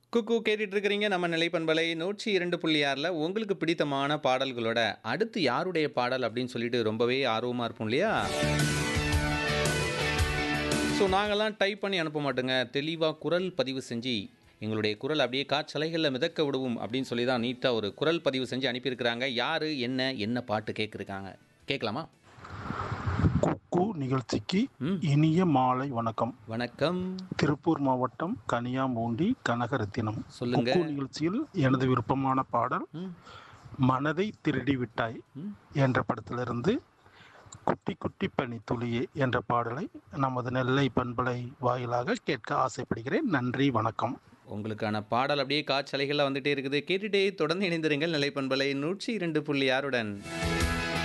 குக்கு கேட்டுட்டு இருக்கிறீங்க நம்ம நிலைப்பண்பலை நூற்றி இரண்டு புள்ளி ஆறில் உங்களுக்கு பிடித்தமான பாடல்களோட அடுத்து யாருடைய பாடல் அப்படின்னு சொல்லிட்டு ரொம்பவே ஆர்வமாக இருப்போம் இல்லையா ஸோ நாங்கள்லாம் டைப் பண்ணி அனுப்ப மாட்டோங்க தெளிவாக குரல் பதிவு செஞ்சு எங்களுடைய குரல் அப்படியே காற்றலைகளில் மிதக்க விடுவோம் அப்படின்னு சொல்லி தான் நீட்டாக ஒரு குரல் பதிவு செஞ்சு அனுப்பியிருக்கிறாங்க யார் என்ன என்ன பாட்டு கேட்குறாங்க கேட்கலாமா குக்கு நிகழ்ச்சிக்கு ம். இனிய மாலை வணக்கம் வணக்கம் திருப்பூர் மாவட்டம் கனியாமூண்டி கனகரத்தினம் சொல்லுங்க. குக்கு நிகழ்ச்சியில் எனது விருப்பமான பாடல் ம். மனதை திருடி விட்டாய் ம். என்ற படத்திலிருந்து குட்டி குட்டி பனி துளியே என்ற பாடலை நமது நெல்லை பண்பலை வாயிலாக கேட்க ஆசைப்படுகிறேன் நன்றி வணக்கம் உங்களுக்கான பாடல் அப்படியே காற்றலைகளில் வந்துட்டே இருக்குது கேட்டுட்டே தொடர்ந்து இணைந்திருங்கள் நிலைப்பண்பலை நூற்றி இரண்டு புள்ளி ஆறுடன்